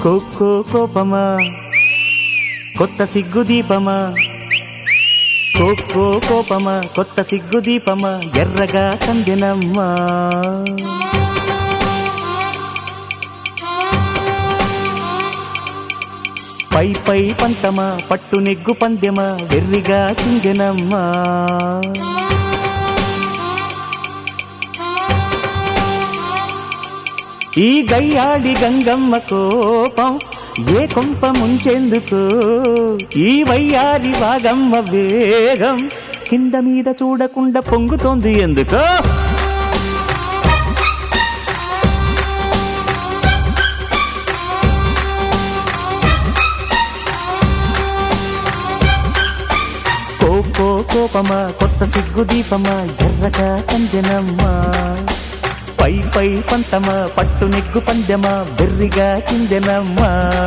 cocoa కోపమా కొత్త సిగ్గు దీపమా కోకో కోపమా కొత్త సిగ్గు దీపమా ఎర్రగా కందినమ్మా పై పై పంతమా పట్టు నెగ్గు పందెమా వెర్రిగా చింగెనమ్మా ఈ గయ్యాడి గంగమ్మ కోపం ఏ కొంప ముంచెందుకు ఈ వయ్యారి వాగమ్మ వేగం కింద మీద చూడకుండా పొంగుతోంది ఎందుకో కోకో కోపమా కొత్త సిగ్గు దీపమా ఎర్రగా కందెనమ్మా పై పై పంతమా పట్టు నెగ్గు పందెమా బెర్రిగా చిందెనమ్మా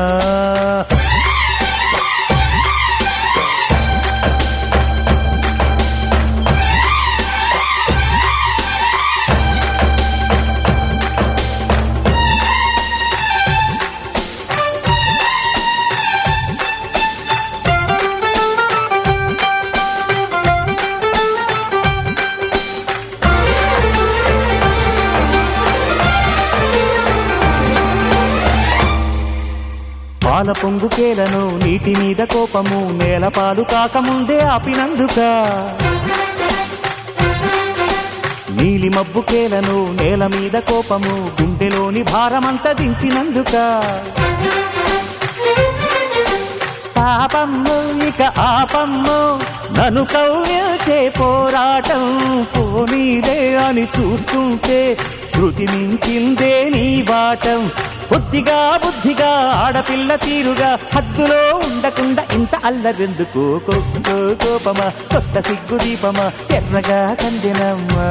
పాల పొంగుకేలను నీటి మీద కోపము నేల పాలు కాకముందే ఆపినందుక నీలి మబ్బుకేలను నేల మీద కోపము గుండెలోని భారమంతా దించినందుక పాపమ్ము ఇక ఆపమ్ము నన్ను కవ్యచే పోరాటం పోనీదే అని చూస్తుంటే శృతి మించిందే నీ బాటం బుద్ధిగా బుద్ధిగా ఆడపిల్ల తీరుగా హద్దులో ఉండకుండా ఇంత అల్లరెందుకు కోకో కోపమా కొత్త సిగ్గు దీపమా ఎర్రగా కందినమ్మా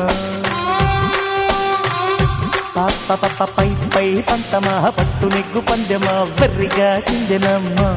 పాప పప్ప పై పై పంతమా పట్టు నెగ్గు పందెమా వెర్రిగా చిందెనమ్మా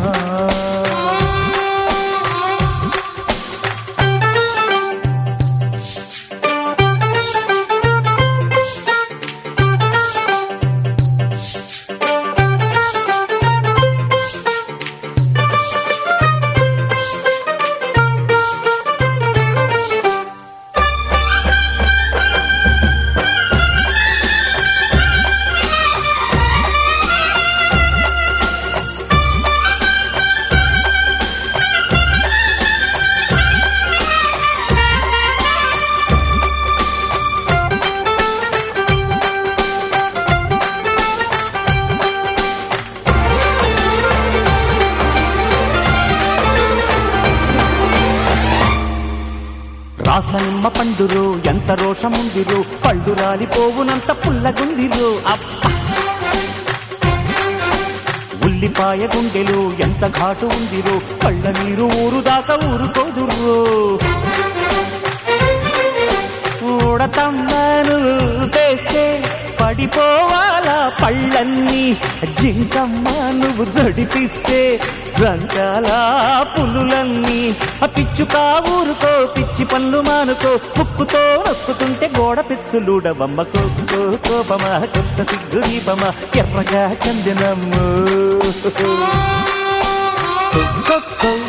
రాసనిమ్మ పండురు ఎంత రోషముందిరు పళ్ళు రాలిపోవునంత పుల్లగుందిరు అబ్బ ఉల్లిపాయ గుండెలు ఎంత ఘాటు ఉందిరు కళ్ళ నీరు ఊరు దాకా ఊరుకోదురు ఊడతమ్మను తెస్తే పడిపోవాలా పళ్ళన్నీ జింకమ్మ నువ్వు జడిపిస్తే జంకాల పులులన్నీ ఆ పిచ్చుక ఊరుకో పిచ్చి పన్ను మానుకో ముక్కుతో నొక్కుతుంటే గోడ పిచ్చులుడవమ్మ కోకో కోపమా కొత్త సిగ్గు దీపమా ఎర్రగా చందనమ్ము